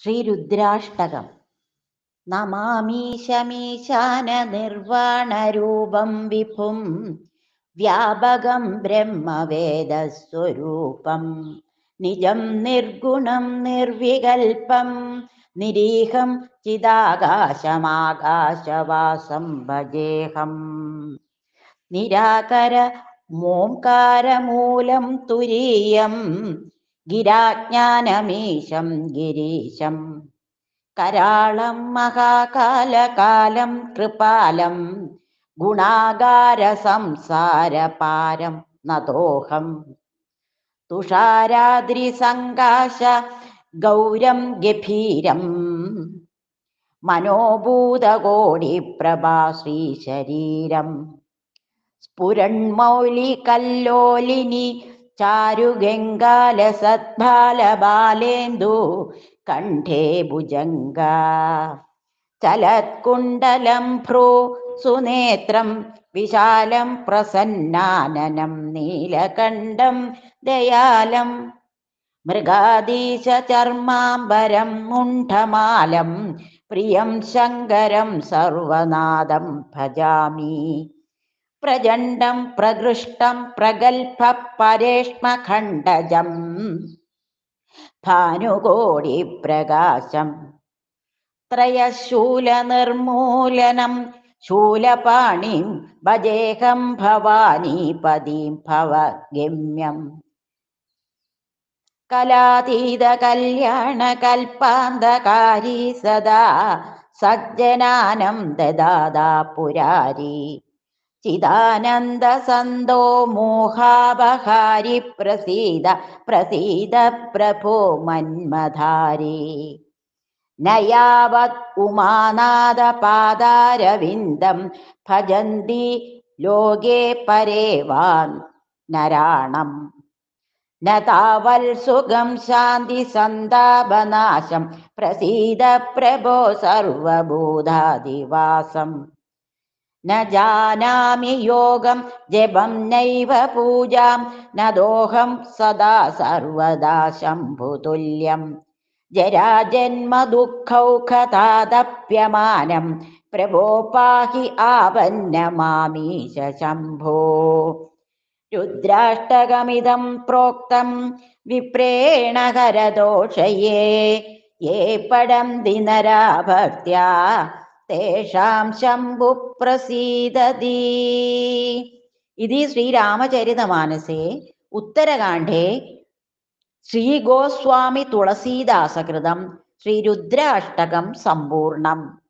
ശ്രീരുദ്രാഷ്ടകം നമാമീശമീശാന നിർവാണരൂപം വിഭും വ്യാപകം ബ്രഹ്മവേദസ്വരൂപം നിജം നിർഗുണം നിർവികൽപം നിരീഹം ചിദാകാശമാകാശവാസം ഭജേഹം നിരാകര മോംകാരമൂലം തുരീയം ഗിരാജ്ഞാനമീശം ഗിരീശം കരാളം മഹാകാലകാലം കൃപാലം ഗുണാകാര സംസാരപാരം നതോഹം തുഷാരാദ്രിസങ്കാശ ഗൗരം ഗഭീരം മനോഭൂതകോടിപ്രഭാ ശ്രീശരീരം സ്ഫുരൺമൗലികല്ലോലിനി ചാരുഗംഗാലസദ്ഭാലബാലേന്ദു കണ്ഠേ ഭുജംഗ ചലത്കുണ്ടലം ഭ്രൂ സുനേത്രം വിശാലം പ്രസന്നാനനം നീലകണ്ഠം ദയാലം മൃഗാദീശ ചർമാംബരം മുണ്ഠമാലം പ്രിയം ശങ്കരം സർവനാദം ഭജാമി പ്രചണ്ഡം പ്രകൃഷ്ടം പ്രഗൽഭ പരേഷ്മഖണ്ഡജം ഭാനുകോടി പ്രകാശം ത്രയശൂല നിർമൂലനം ശൂലപാണിം ഭജേഹം ഭവാനീപദീം ഭവഗമ്യം കലാതീത കല്യാണ കൽപ്പാന്തകാരി സദാ സജ്ജനാനം ദദാദാ പുരാരി ചിദാനന്ദ സന്തോ മോഹാപഹാരി പ്രസീദ പ്രസീദ പ്രഭോ മന്മധാരി നയാവത് ഉമാനാദ പാദാരവിന്ദം ഭജന്തി ലോകേ പരേവാൻ നരാണം ന താവൽ സുഖം ശാന്തി സന്താപനാശം പ്രസീദ പ്രഭോ സർവഭൂതാദിവാസം ന ജാനാമി യോഗം ജപം നൈവ പൂജാം ന ദോഹം സദാ സർവദാ ശംഭുതുല്യം ജരാജന്മ ദുഃഖൗഖതാതപ്യമാനം പ്രഭോ പാഹി ആപന്നമാമീശ ശംഭോ രുദ്രാഷ്ടകമിതം പ്രോക്തം വിപ്രേണ ഹരദോഷയേ യേ പടം ദിനരാ ഭക്ത്യാ തേഷാം ശംഭു പ്രസീദതി ഇതി ശ്രീരാമചരിതമാനസേ ഉത്തരകാണ്ഡേ ശ്രീഗോസ്വാമി തുളസീദാസകൃതം ശ്രീരുദ്രാഷ്ടകം സമ്പൂർണം